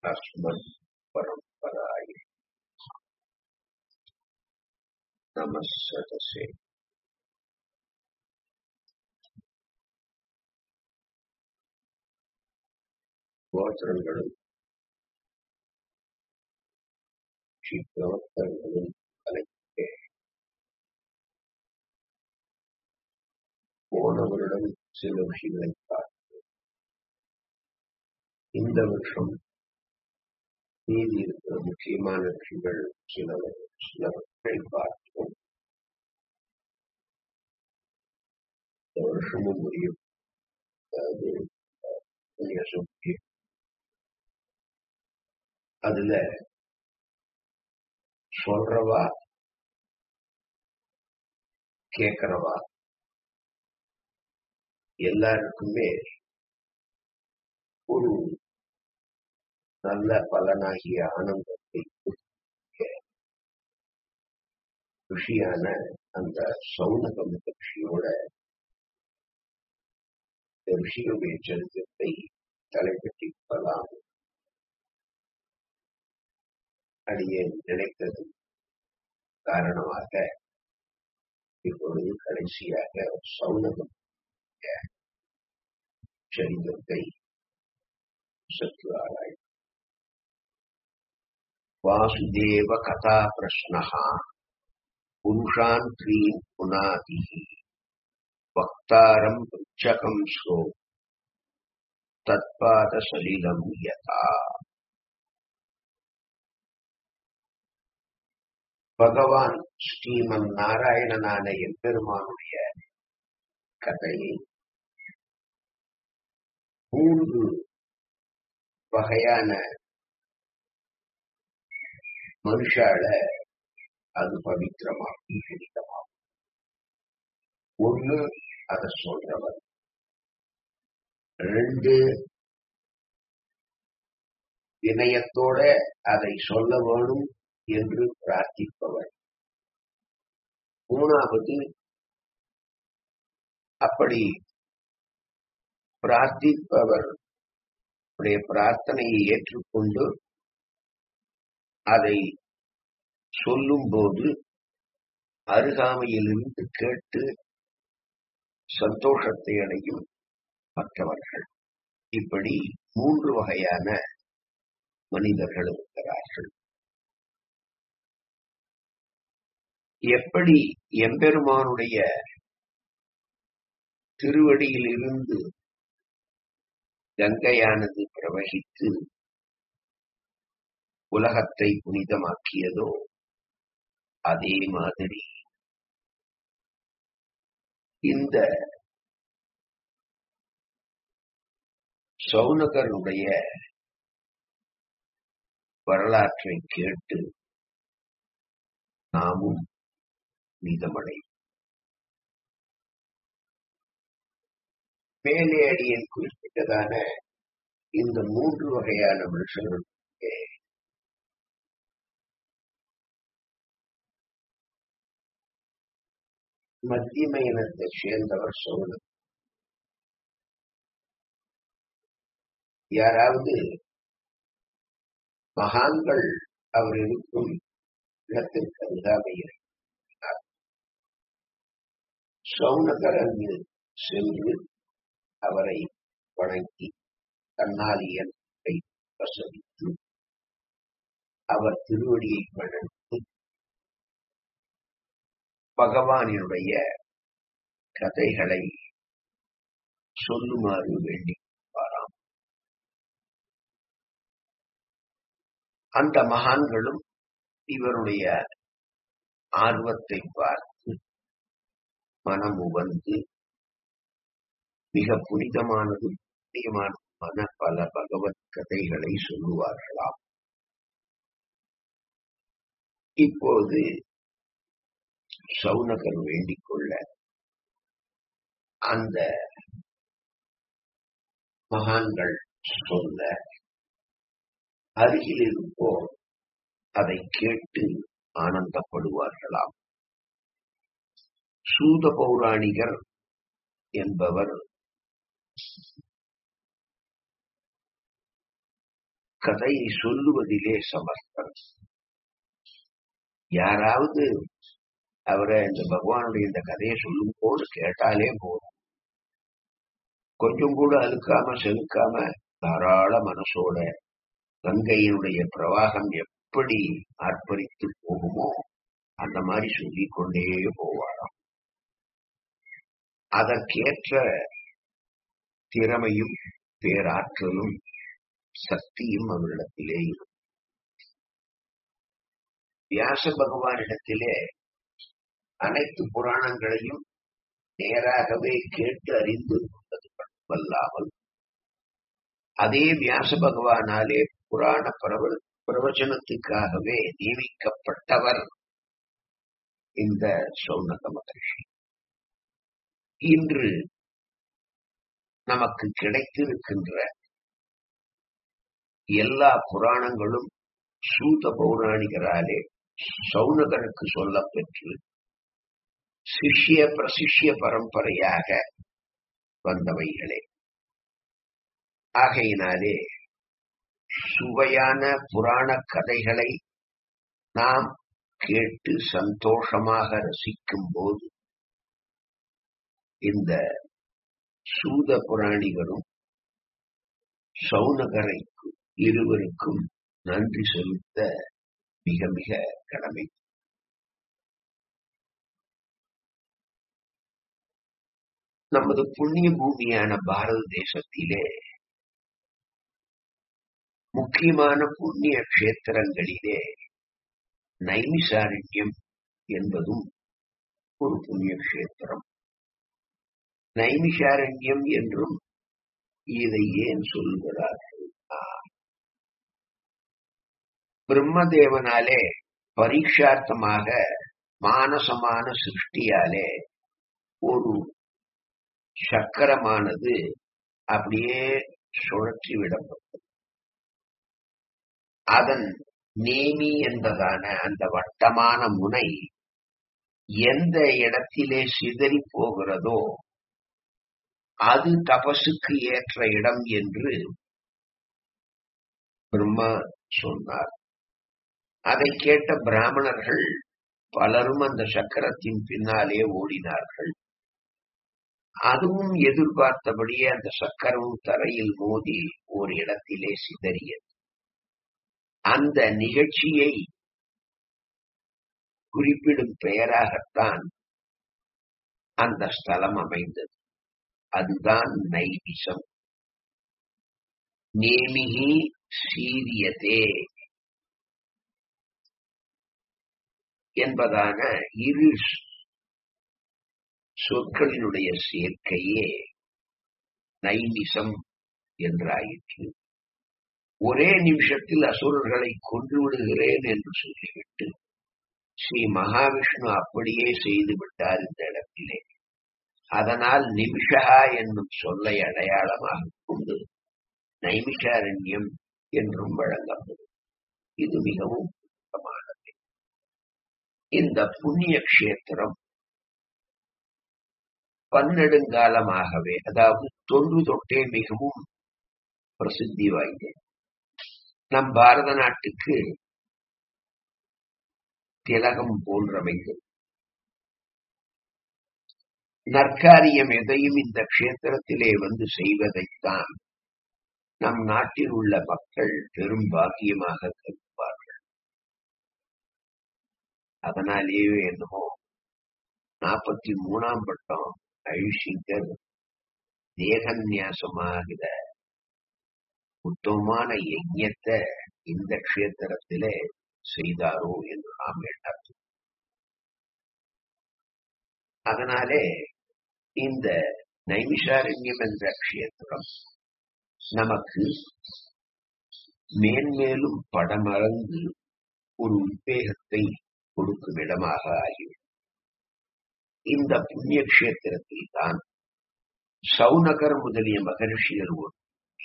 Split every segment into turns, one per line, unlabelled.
अस्मत् परम्पराय नमः सदसे கோத்திரங்களும் சித்தோத்தங்களும் கலைக்கே போன வருடம் சில விஷயங்களை பார்த்து இந்த வருஷம் மீதி இருக்கிற முக்கியமான விஷயங்கள் சில சிலவற்றை பார்ப்போம் இந்த வருஷமும் முடியும் அதாவது உபன்யாசம் முடியும் அதுல சொல்றவா கேட்கிறவா எல்லாருக்குமே ஒரு நல்ல பலனாகிய ஆனந்தத்தை ருஷியான அந்த சௌனக மகிழ்ச்சியோட ருஷியுடைய சரித்திரத்தை தலைப்பற்றிக்கலாம் அடியே நினைத்தது காரணமாக இப்பொழுது கடைசியாக சௌனகம் சரித்திரத்தை சற்று ஆராய் வாசுதேவ கதா பிரஷ்னஹா புருஷான் த்ரீன் புனாதிஹி வக்தாரம் புச்சகம் ஸ்ரோ தத்பாத சலிலம் யதா பகவான் ஸ்ரீமன் நாராயணனான எம்பெருமானுடைய கதையை மூன்று வகையான மனுஷால அது பவித்திரமாகும் புனிதமாகும் ஒண்ணு அதை சொல்றவர் ரெண்டு வினயத்தோட அதை சொல்ல வேணும் என்று பிரார்த்திப்பவர் மூணாவது அப்படி பிரார்த்திப்பவர் பிரார்த்தனையை ஏற்றுக்கொண்டு அதை சொல்லும்போது அருகாமையிலிருந்து கேட்டு சந்தோஷத்தை அடையும் மற்றவர்கள் இப்படி மூன்று வகையான மனிதர்கள் இருக்கிறார்கள் எப்படி எம்பெருமானுடைய திருவடியில் இருந்து கங்கையானது பிரவகித்து உலகத்தை புனிதமாக்கியதோ அதே மாதிரி இந்த சௌனகருடைய வரலாற்றை கேட்டு நாமும் நீதமடை மேலே அடியின் குறிப்பிட்டதான இந்த மூன்று வகையான மனுஷர்களுக்கு மத்தியம இனத்தை சேர்ந்தவர் சோழன் யாராவது மகான்கள் அவர் இருக்கும் இடத்திற்கு அருகாமையில் சௌனகர் அங்கு சென்று அவரை வணங்கி கண்ணாலியனை வசதித்து அவர் திருவடியை வணங்கி பகவானினுடைய கதைகளை சொல்லுமாறு வேண்டி பாராம் அந்த மகான்களும் இவருடைய ஆர்வத்தை பார்த்து மனம் உவந்து மிக புனிதமானது புண்ணியமான பல பகவத் கதைகளை சொல்லுவார்களாம் இப்போது சௌனகர் வேண்டிக் கொள்ள அந்த மகான்கள் சொல்ல அருகில் இருப்போர் அதை கேட்டு ஆனந்தப்படுவார்களாம் சூத பௌராணிகர் என்பவர் கதையை சொல்லுவதிலே சமர்த்தன் யாராவது அவரை இந்த பகவானுடைய இந்த கதையை சொல்லும் போது கேட்டாலே போதும் கொஞ்சம் கூட அழுக்காம செலுக்காம தாராள மனசோட கங்கையினுடைய பிரவாகம் எப்படி ஆர்ப்பரித்து போகுமோ அந்த மாதிரி சொல்லிக் கொண்டே போவாராம் அதற்கேற்ற திறமையும் பேராற்றலும் சக்தியும் அவரிடத்திலே இருக்கும் வியாச பகவானிடத்திலே அனைத்து புராணங்களையும் நேராகவே கேட்டு அறிந்து கொண்டது மட்டுமல்லாமல் அதே வியாச பகவானாலே புராண பிரவ பிரவச்சனத்துக்காகவே நியமிக்கப்பட்டவர் இந்த சௌனக மகர்ஷி இன்று நமக்கு கிடைத்திருக்கின்ற எல்லா புராணங்களும் சூத பௌராணிகராலே சௌனகருக்கு சொல்லப்பெற்று சிஷ்ய பிரசிஷ்ய பரம்பரையாக வந்தவைகளே ஆகையினாலே சுவையான புராண கதைகளை நாம் கேட்டு சந்தோஷமாக ரசிக்கும் போது இந்த சூத புராணிகரும் சௌனகரை இருவருக்கும் நன்றி செலுத்த மிக மிக கடமை நமது புண்ணிய பூமியான பாரத தேசத்திலே முக்கியமான புண்ணிய கஷேத்திரங்களிலே நைமிசாரண்யம் என்பதும் ஒரு புண்ணிய கஷேத்திரம் நைமிஷாரண்யம் என்றும் இதை ஏன் சொல்கிறார்கள் பிரம்மதேவனாலே பரீட்சார்த்தமாக மானசமான சிருஷ்டியாலே ஒரு சக்கரமானது அப்படியே சுழற்றி விடப்பட்டது அதன் நேமி என்பதான அந்த வட்டமான முனை எந்த இடத்திலே சிதறி போகிறதோ அது தபசுக்கு ஏற்ற இடம் என்று பிரம்மா சொன்னார் அதை கேட்ட பிராமணர்கள் பலரும் அந்த சக்கரத்தின் பின்னாலே ஓடினார்கள் அதுவும் எதிர்பார்த்தபடியே அந்த சக்கரமும் தரையில் மோதி ஒரு இடத்திலே சிதறியது அந்த நிகழ்ச்சியை குறிப்பிடும் பெயராகத்தான் அந்த ஸ்தலம் அமைந்தது அதுதான் நைவிசம் நேமிகி சீரியதே என்பதான இரு சொற்களினுடைய சேர்க்கையே நைமிசம் என்றாயிற்று ஒரே நிமிஷத்தில் அசுரர்களை கொன்று விடுகிறேன் என்று சொல்லிவிட்டு ஸ்ரீ மகாவிஷ்ணு அப்படியே செய்து விட்டார் இந்த இடத்திலே அதனால் நிமிஷா என்னும் சொல்லை அடையாளமாக கொண்டு நைமிஷாரண்யம் என்றும் வழங்கப்படும் இது மிகவும் முக்கியமானது இந்த புண்ணிய கஷேத்திரம் பன்னெடுங்காலமாகவே அதாவது தொன்று தொட்டே மிகவும் பிரசித்தி வாய்ந்தது நம் பாரத நாட்டுக்கு திலகம் போன்றவைகள் நற்காரியம் எதையும் இந்த க்ஷேத்திரத்திலே வந்து செய்வதைத்தான் நம் நாட்டில் உள்ள மக்கள் பெரும் பாக்கியமாக கருதுவார்கள் அதனாலேயே என்னமோ நாற்பத்தி மூணாம் பட்டம் அழிசிங்கர் தேகநியாசமாகிற உத்தமமான யஜ்யத்தை இந்த க்ஷேத்திரத்திலே செய்தாரோ என்று நாம் எண்ணாது அதனாலே இந்த நைமிஷாரண்யம் என்ற க்ஷேத்திரம் நமக்கு மேன்மேலும் படமறந்து ஒரு உத்வேகத்தை கொடுக்கும் இடமாக ஆகிவிடும் இந்த புண்ணிய கஷேத்திரத்தில் தான் சௌனகர் முதலிய மகர்ஷியர் ஒரு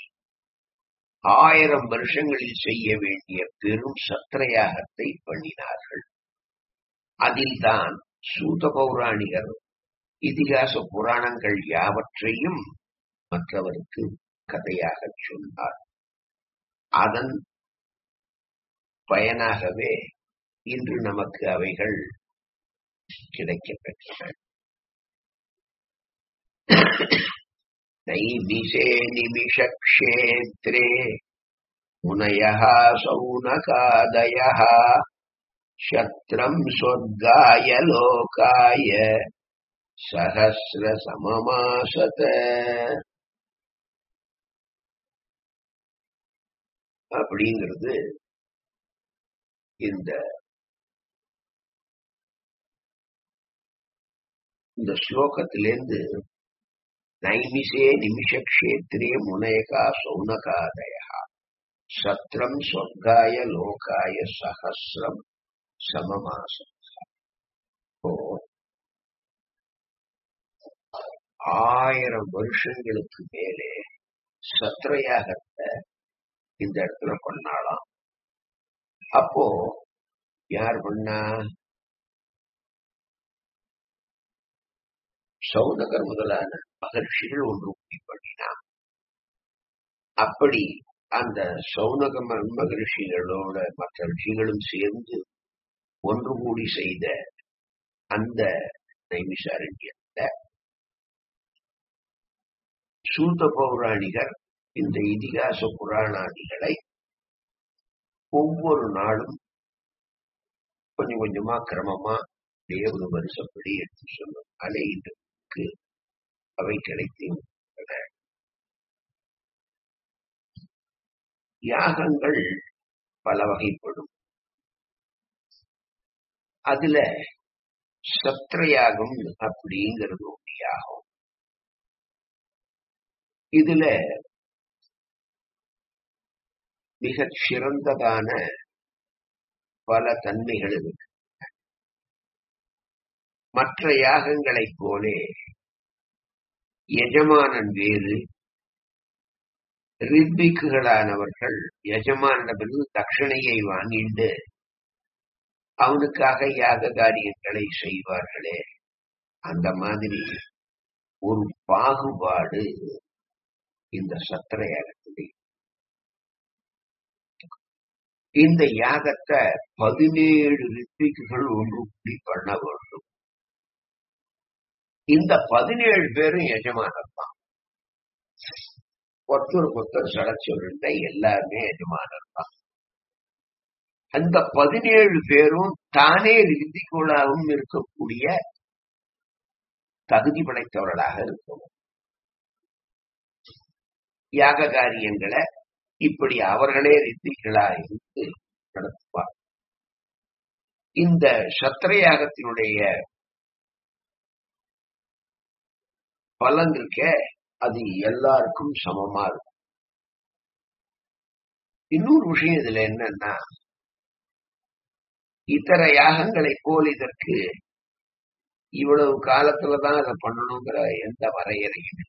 ஆயிரம் வருஷங்களில் செய்ய வேண்டிய பெரும் சத்திரயாகத்தை பண்ணினார்கள் அதில்தான் சூத பௌராணிகர் இதிகாச புராணங்கள் யாவற்றையும் மற்றவருக்கு கதையாக சொன்னார் அதன் பயனாகவே இன்று நமக்கு அவைகள் கிடைக்கப் பெற்றன நைமிஷே நிமிஷக்ஷேத்ரே முனயः சௌனகாதயः சத்ரம் சொர்க்காய லோகாய சஹசிர சமமாசத அப்படிங்கிறது இந்த இந்த ஸ்லோகத்திலேருந்து நைமிஷே நிமிஷக்ஷேத்திரே முனேகா சௌனகாதயா சத்ரம் சொர்க்காய லோகாய சஹசிரம் சமமாசம் இப்போ ஆயிரம் வருஷங்களுக்கு மேலே சத்ரயாகத்தை இந்த இடத்துல பண்ணாலாம் அப்போ யார் பண்ணா சௌனகர் முதலான மகர்ஷிகள் ஒன்று கூடி பண்ணினான் அப்படி அந்த சௌனக மகரிஷிகளோட மற்ற ரிஷிகளும் சேர்ந்து ஒன்று கூடி செய்த அந்த நைமிசாரண்யத்தை சூத பௌராணிகர் இந்த இதிகாச புராணாதிகளை ஒவ்வொரு நாளும் கொஞ்சம் கொஞ்சமா கிரமமா தேவத வருஷப்படி எடுத்து சொல்லும் அலை இன்றைக்கு அவை கிடைத்து யாகங்கள் பல வகைப்படும் அதுல சத்திரயாகம் அப்படிங்கிறது ஒரு யாகம் இதுல மிக சிறந்ததான பல தன்மைகள் இருக்கு மற்ற யாகங்களைப் போலே எஜமானன் வேறு ரித்விக்குகளானவர்கள் எஜமானிடமிருந்து தட்சணையை வாங்கிண்டு அவனுக்காக யாக காரியங்களை செய்வார்களே அந்த மாதிரி ஒரு பாகுபாடு இந்த சத்திர யாகத்திலே இந்த யாகத்தை பதினேழு ரித்விக்குகள் ஒன்று கூடி பண்ண வேண்டும் இந்த பதினேழு பேரும் எஜமானர் தான் ஒருத்தருக்கு ஒருத்தர் சடச்சொல்ல எல்லாருமே எஜமானர் தான் அந்த பதினேழு பேரும் தானே ரித்திகோளாகவும் இருக்கக்கூடிய தகுதி படைத்தவர்களாக இருக்கணும் யாக காரியங்களை இப்படி அவர்களே ரித்திகளா இருந்து நடத்துவார் இந்த சத்திர யாகத்தினுடைய பலன் இருக்க அது எல்லாருக்கும் சமமா இருக்கும் இன்னொரு விஷயம் இதுல என்னன்னா இத்தர யாகங்களை போல் இதற்கு இவ்வளவு காலத்துலதான் அதை பண்ணணுங்கிற எந்த வரையறையும்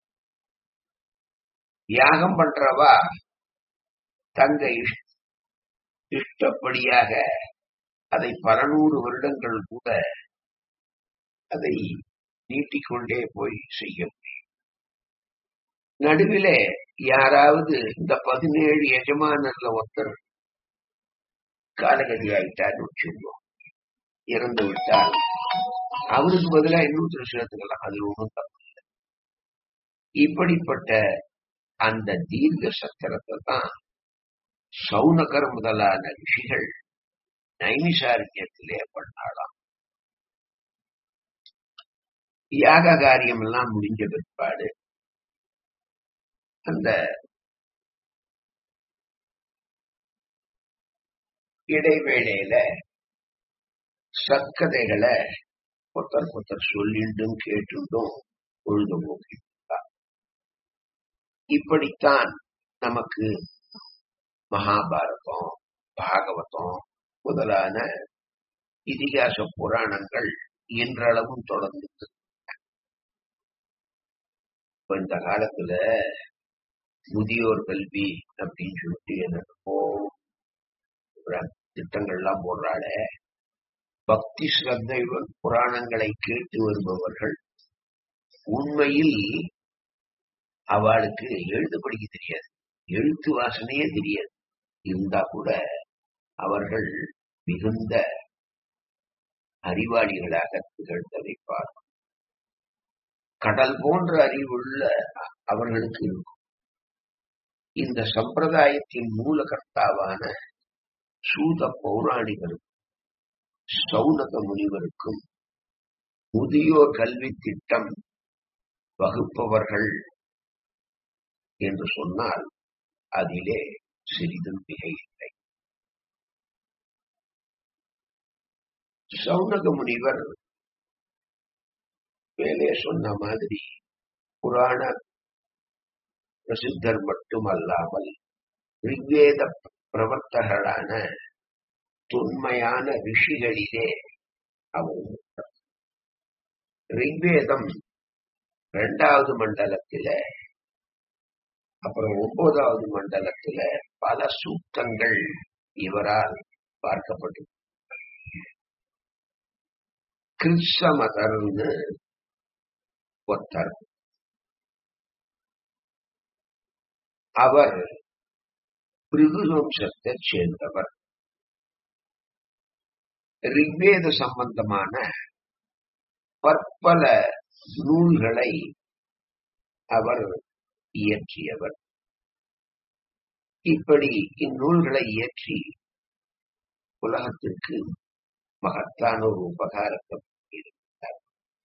யாகம் பண்றவா தங்க இஷ்டப்படியாக அதை பல நூறு வருடங்கள் கூட அதை நீட்டிக்கொண்டே போய் செய்ய முடியும் நடுவிலே யாராவது இந்த பதினேழு எஜமானர்ல ஒருத்தர் காலகதி ஆயிட்டார்னு வச்சுருந்தோம் இறந்து விட்டால் அவருக்கு பதிலா இன்னொருத்தர் சேர்த்துக்கலாம் அது ஒன்றும் தப்பு இல்லை இப்படிப்பட்ட அந்த தீர்க்க சத்திரத்தை தான் சௌனகர் முதலான ரிஷிகள் நைமிசாரண்யத்திலே பண்ணாலாம் யாக காரியம் எல்லாம் முடிஞ்ச பிற்பாடு அந்த இடைவேளையில சக்கதைகளை ஒருத்தர் ஒருத்தர் சொல்லிண்டும் கேட்டுண்டும் பொழுதுபோக்கிட்டார் இப்படித்தான் நமக்கு மகாபாரதம் பாகவதம் முதலான இதிகாச புராணங்கள் இன்றளவும் தொடர்ந்து இப்ப இந்த காலத்துல முதியோர் கல்வி அப்படின்னு சொல்லிட்டு என்னென்னமோ திட்டங்கள்லாம் போடுறாள பக்தி ஸ்ரத்தையுடன் புராணங்களை கேட்டு வருபவர்கள் உண்மையில் அவளுக்கு எழுத படிக்க தெரியாது எழுத்து வாசனையே தெரியாது இருந்தா கூட அவர்கள் மிகுந்த அறிவாளிகளாக திகழ்ந்ததை பார்க்கும் கடல் போன்ற அறிவுள்ள அவர்களுக்கு இருக்கும் இந்த சம்பிரதாயத்தின் மூலகர்த்தாவான சூத பௌராணிகருக்கும் சௌனக முனிவருக்கும் முதியோர் கல்வி திட்டம் வகுப்பவர்கள் என்று சொன்னால் அதிலே சிறிதும் மிகை இல்லை சௌனக முனிவர் மேலே சொன்ன மாதிரி புராண பிரசித்தர் மட்டுமல்லாமல் ரிக்வேத பிரவர்த்தகரான தொன்மையான ரிஷிகளிலே அவர் ஒருத்தர். ரிக்வேதம் இரண்டாவது மண்டலத்தில அப்புறம் ஒன்பதாவது மண்டலத்தில பல சூக்தங்கள் இவரால் பார்க்கப்பட்டு கிருஷ்ணமதர்னு ஒருத்தர் அவர் பிருகு வம்சத்தை சேர்ந்தவர் ரிக்வேத சம்பந்தமான பற்பல நூல்களை அவர் இயற்றியவர் இப்படி இந்நூல்களை இயற்றி உலகத்திற்கு மகத்தான ஒரு உபகாரத்தை இருக்கிறார்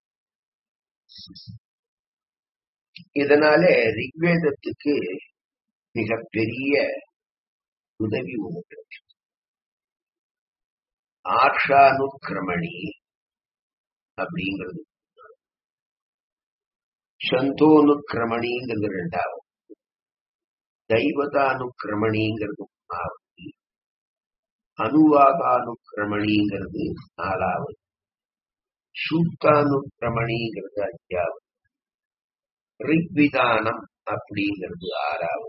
இதனாலே ரிக்வேதத்துக்கு மிகப்பெரிய உதவி ஒன்று ஆக்ஷானுக்கிரமணி அப்படிங்கிறது சந்தோனுக்கிரமணிங்கிறது ரெண்டாவது தெய்வதானுக்கிரமணிங்கிறது மூணாவது அனுவாகானுக்கிரமணிங்கிறது நாலாவது சூத்தானுக்கிரமணிங்கிறது அஞ்சாவது ரிக்விதானம் அப்படிங்கிறது ஆறாவது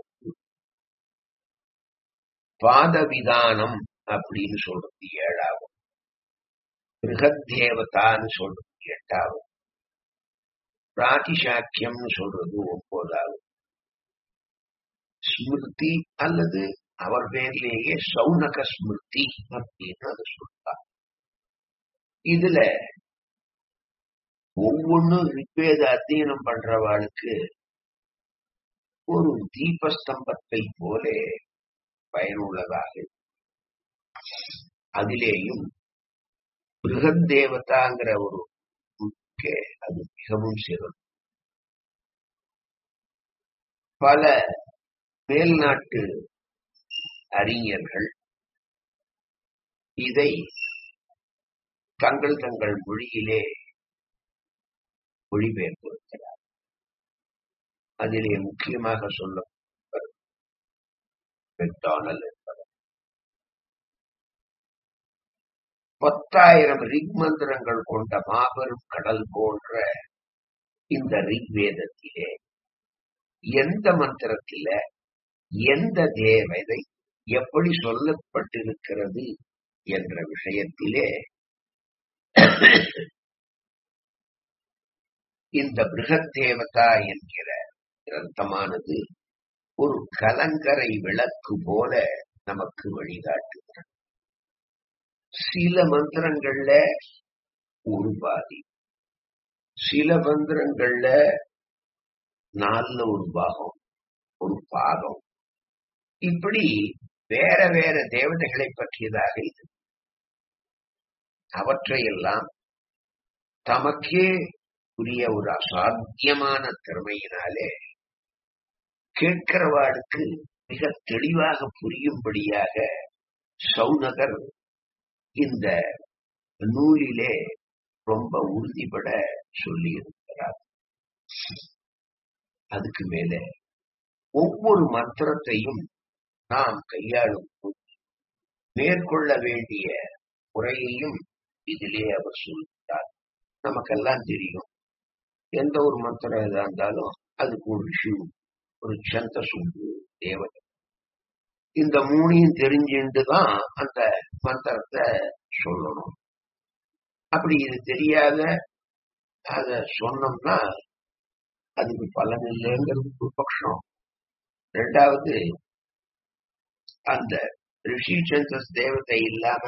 பாதவிதானம் அப்படின்னு சொல்றது ஏழாவது பிருகத்தேவதான்னு சொல்றது எட்டாவது பிராதிசாக்கியம்னு சொல்றது ஒன்பதாவது ஸ்மிருதி அல்லது அவர் பேர்லேயே சௌனக ஸ்மிருதி அப்படின்னு அது சொல்றார் இதுல ஒவ்வொன்றும் ரிக்வேத அத்தியனம் பண்றவாளுக்கு ஒரு தீபஸ்தம்பத்தை போல பயனுள்ளதாக அதிலேயும் பிருகந்தேவதாங்கிற ஒரு புக்கே அது மிகவும் சிறந்த பல மேல்நாட்டு அறிஞர்கள் இதை தங்கள் தங்கள் மொழியிலே மொழிபெயர்த்திருக்கிறார் அதிலே முக்கியமாக சொல்ல மெக்டானல் என்பவர் பத்தாயிரம் ரிக் மந்திரங்கள் கொண்ட மாபெரும் கடல் போன்ற இந்த ரிக்வேதத்திலே எந்த மந்திரத்தில எந்த தேவதை எப்படி சொல்லப்பட்டிருக்கிறது என்ற விஷயத்திலே இந்த பிருகத் தேவதா என்கிற கிரந்தமானது ஒரு கலங்கரை விளக்கு போல நமக்கு வழிகாட்டுகிறது சில மந்திரங்கள்ல ஒரு பாதி சில மந்திரங்கள்ல நாலுல ஒரு பாகம் ஒரு பாகம் இப்படி வேற வேற தேவதைகளை பற்றியதாக இது அவற்றையெல்லாம் தமக்கே உரிய ஒரு அசாத்தியமான திறமையினாலே கேட்கிறவாளுக்கு மிக தெளிவாக புரியும்படியாக சௌனகர் இந்த நூலிலே ரொம்ப உறுதிபட சொல்லி இருக்கிறார் அதுக்கு மேல ஒவ்வொரு மந்திரத்தையும் நாம் கையாளும் போது மேற்கொள்ள வேண்டிய முறையையும் இதிலே அவர் சொல்கிறார் நமக்கெல்லாம் தெரியும் எந்த ஒரு மந்திரம் எதா இருந்தாலும் அதுக்கு ஒரு விஷயம் ஒரு சந்த சுண்டு தேவதை இந்த மூணையும் தெரிஞ்சுட்டு தான் அந்த மந்திரத்தை சொல்லணும் அப்படி இது தெரியாத அத சொன்னோம்னா அதுக்கு பலன் இல்லைங்கிறது ஒரு பட்சம் ரெண்டாவது அந்த ரிஷி சந்தஸ் தேவதை இல்லாம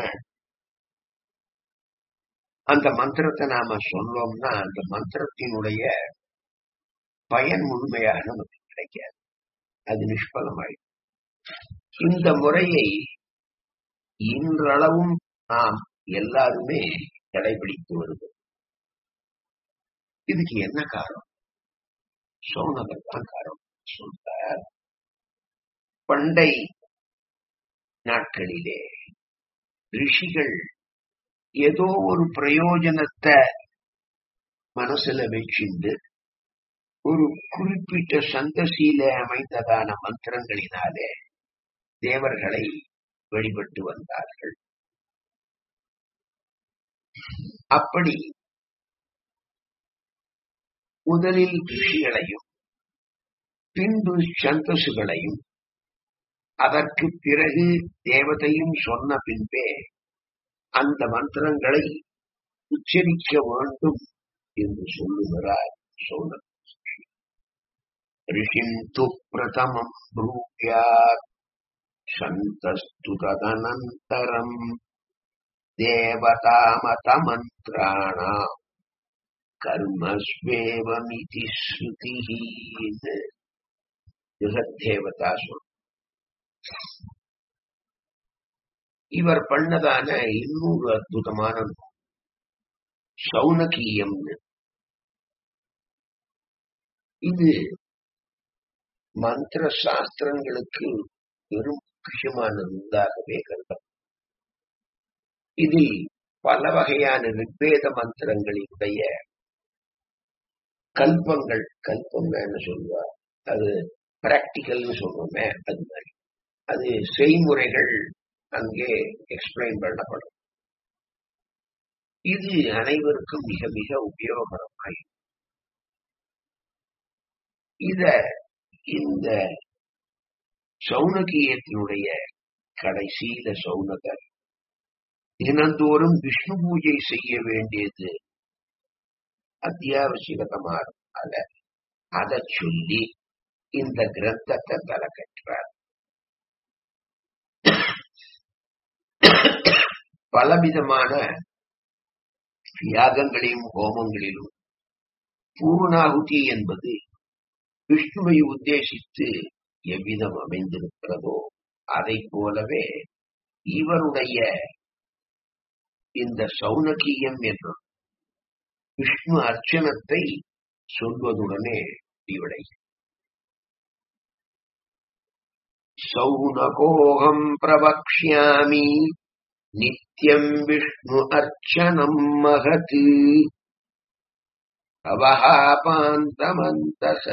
அந்த மந்திரத்தை நாம சொன்னோம்னா அந்த மந்திரத்தினுடைய பயன் முழுமையாக நமக்கு கிடைக்காது அது நிஷ்பலமாயிடும் இந்த முறையை இன்றளவும் நாம் எல்லாருமே கடைபிடித்து வருகிறோம் இதுக்கு என்ன காரணம் சோனகர் தான் காரணம் சொல்றார் பண்டை நாட்களிலே ரிஷிகள் ஏதோ ஒரு பிரயோஜனத்தை மனசுல வச்சிருந்து ஒரு குறிப்பிட்ட சந்தசியில அமைந்ததான மந்திரங்களினாலே தேவர்களை வழிபட்டு வந்தார்கள் அப்படி முதலில் ரிஷிகளையும் பின்பு சந்தசுகளையும் அதற்கு பிறகு தேவதையும் சொன்ன பின்பே அந்த மந்திரங்களை உச்சரிக்க வேண்டும் என்று சொல்லுகிறார் சோழர் ரிஷிம் து பிரதமம் ப்ரூயாத் சந்தஸ்து ததனந்தரம் தேவதாமதமந்திராணாம் கர்மஸ்வேவமிதி ஸ்ருதிஹீன் ஜெகத்தேவதா சொல் இவர் பண்ணதான இன்னொரு அற்புதமான நூல் சௌனகீயம்னு இது மந்திர சாஸ்திரங்களுக்கு பெரும் முக்கியமான நூலாகவே கருதம் இதில் பல வகையான ரிக்வேத மந்திரங்களினுடைய கல்பங்கள் கல்பங்கன்னு சொல்லுவா அது பிராக்டிக்கல்னு சொல்றோமே அது மாதிரி அது செய்முறைகள் அங்கே எக்ஸ்பிளைன் பண்ணப்படும் இது அனைவருக்கும் மிக மிக உபயோகரமாய் இத இந்த சௌனகியத்தினுடைய கடைசியில சௌனகர் தினந்தோறும் விஷ்ணு பூஜை செய்ய வேண்டியது அத்தியாவசியகமான அதை சொல்லி இந்த கிரந்தத்தை தலை கற்றார் பலவிதமான யாகங்களையும் ஹோமங்களிலும் பூர்ணாகுதி என்பது விஷ்ணுவை உத்தேசித்து எவ்விதம் அமைந்திருக்கிறதோ அதை போலவே இவருடைய இந்த சௌனகியம் என்ற விஷ்ணு அர்ச்சனத்தை சொல்வதுடனே இவடை சௌனகோகம் பிரவக்ஷ்யாமி நித்யம் விஷ்ணு அர்ச்சனம் மகத் அவஹாபாந்தமந்தச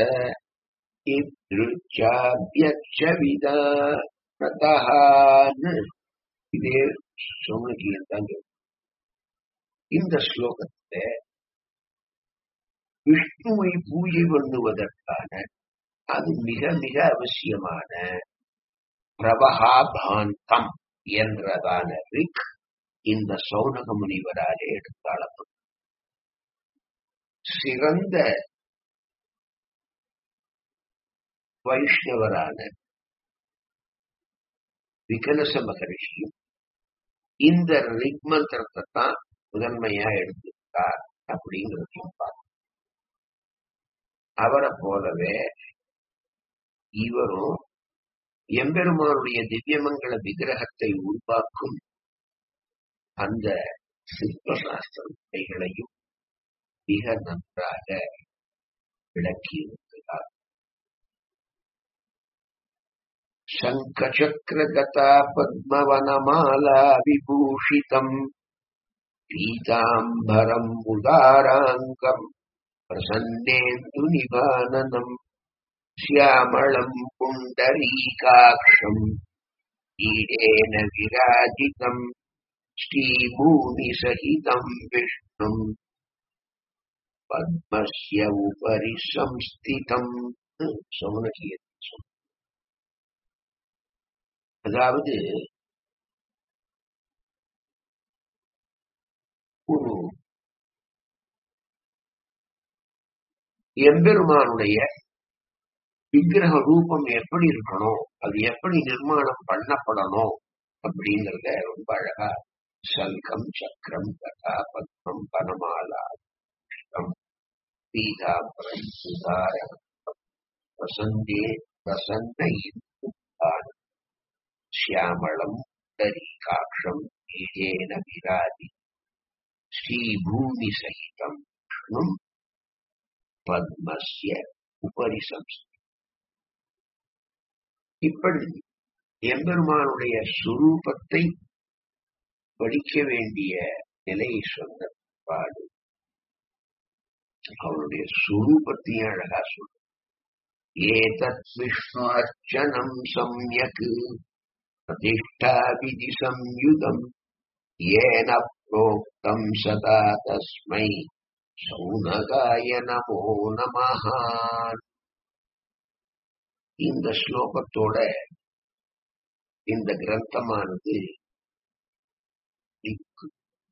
இத்ருச்சாபியச்சவிதான்னு இதே சௌனகியம் தான் இந்த ஸ்லோகத்துல விஷ்ணுவை பூஜை பண்ணுவதற்கான அது மிக மிக அவசியமான பிரபகாபாந்தம் என்றதான ரிக் இந்த சௌனக முனிவராலே எடுத்தாளப்படும் சிறந்த வைஷ்ணவரான விகலச மகரிஷியும் இந்த ரிக் மந்திரத்தை தான் முதன்மையா எடுத்திருக்கார் அப்படிங்கிறதையும் பார்க்கணும் அவரை போலவே இவரும் எம்பெருமானுடைய திவ்யமங்கள விக்கிரகத்தை உருவாக்கும் அந்த சிற்பசாஸ்திரங்களையும் மிக நன்றாக விளக்கியிருக்கிறார் சங்கச்சக்கரகதா பத்மவனமாலா விபூஷிதம் பீதாம்பரம் உதாராங்கம் பிரசன்னேந்து நிபானனம் श्यामळम् पुण्डरीकाक्षम् ईडेन विराजितम् श्रीभूमिसहितम् विष्णुम् पद्मस्य उपरि संस्थितम् சௌனகியத்தை சொல் அதாவது ஒரு எம்பெருமானுடைய விக்கிரக ரூபம் எப்படி இருக்கணும் அது எப்படி நிர்மாணம் பண்ணப்படணும் அப்படிங்கறத ரொம்ப அழகா சல்கம் சக்கரம் கதா பத்மம் பனமாலா புஷ்பம், பீதாம்பரம் சுதாரம் வசந்தே வசந்த இந்துத்தான் श्यामळम् दरीकाक्षम् ईडेन विराजि श्रीभूमिसहितम् विष्णुम् பத்மஸ்ய உபரி சம்ஸ்தி இப்படி எம்பெருமானுடைய சுரூபத்தை படிக்க வேண்டிய நிலையை சொன்ன பாடு அவருடைய சுரூபத்தையும் அழகா சொல்ற ஏதத் விஷ்ணு அர்ச்சனம் சம்யக் प्रतिष्ठाविधि संयुतम् येन प्रोक्तम् सदा तस्मै சௌனகாய நமோ நமஹ இந்த ஸ்லோகத்தோட இந்த கிரந்தமானது இருக்கு.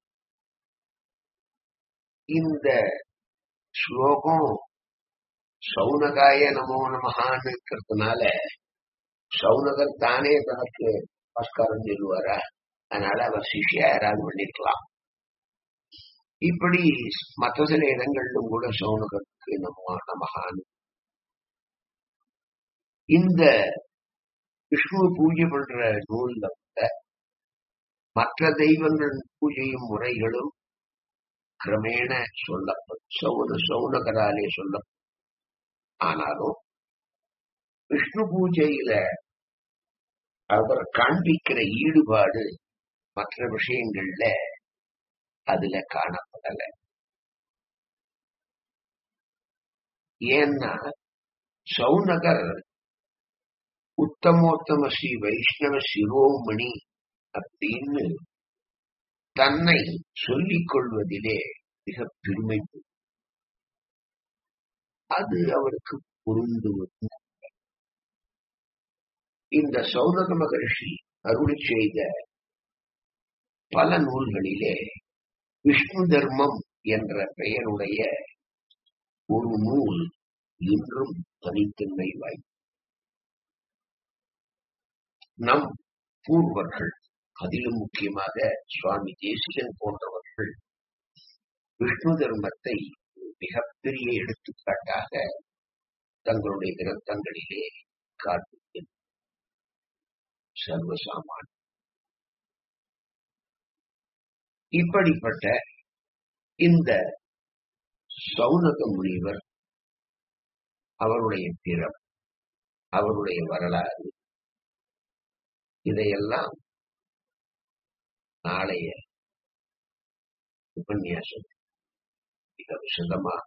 இந்த ஸ்லோகம் சௌனகாய நமோ நமஹான்னு இருக்கிறதுனால சௌனகர் தானே தனக்கு நமஸ்காரம் சொல்லுவாரா அதனால அவர் சிஷ்யா யாராவது பண்ணிருக்கலாம் இப்படி மற்ற சில இடங்களிலும் கூட சௌனகருக்கு நம்ம நமகான் இந்த விஷ்ணு பூஜை பண்ற நூல்ல வந்த மற்ற தெய்வங்கள் பூஜையும் முறைகளும் கிரமேண சொல்லப்படும் சௌன சௌனகராலே சொல்லப்படும் ஆனாலும் விஷ்ணு பூஜையில அவர் காண்பிக்கிற ஈடுபாடு மற்ற விஷயங்கள்ல அதுல காணப்படல ஏன்னா சௌனகர் உத்தமோத்தம ஸ்ரீ வைஷ்ணவ சிரோமணி அப்படின்னு தன்னை சொல்லிக் கொள்வதிலே மிக பெருமை அது அவருக்கு பொருந்துவது இந்த சௌனக மகர்ஷி அருளி செய்த பல நூல்களிலே விஷ்ணு தர்மம் என்ற பெயருடைய ஒரு நூல் இன்றும் தனித்தன்மை வாய்ந்தது நம் பூர்வர்கள் அதிலும் முக்கியமாக சுவாமி தேசிகன் போன்றவர்கள் விஷ்ணு தர்மத்தை மிகப்பெரிய எடுத்துக்காட்டாக தங்களுடைய கிரந்தங்களிலே காட்டுகிறது சர்வசாமான் இப்படிப்பட்ட இந்த சௌனக முனிவர் அவருடைய பிறம் அவருடைய வரலாறு இதையெல்லாம் நாளைய உபன்யாசம் மிக விசதமாக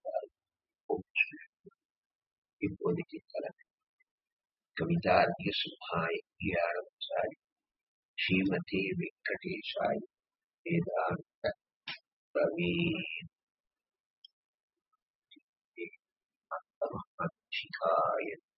இப்போதைக்கு கலந்து கவிதார்த்திய சுபாய் ஆரம்பிச்சாரி ஸ்ரீமதே வெங்கடேஷாய் வேதாந்த ரவி சிகாய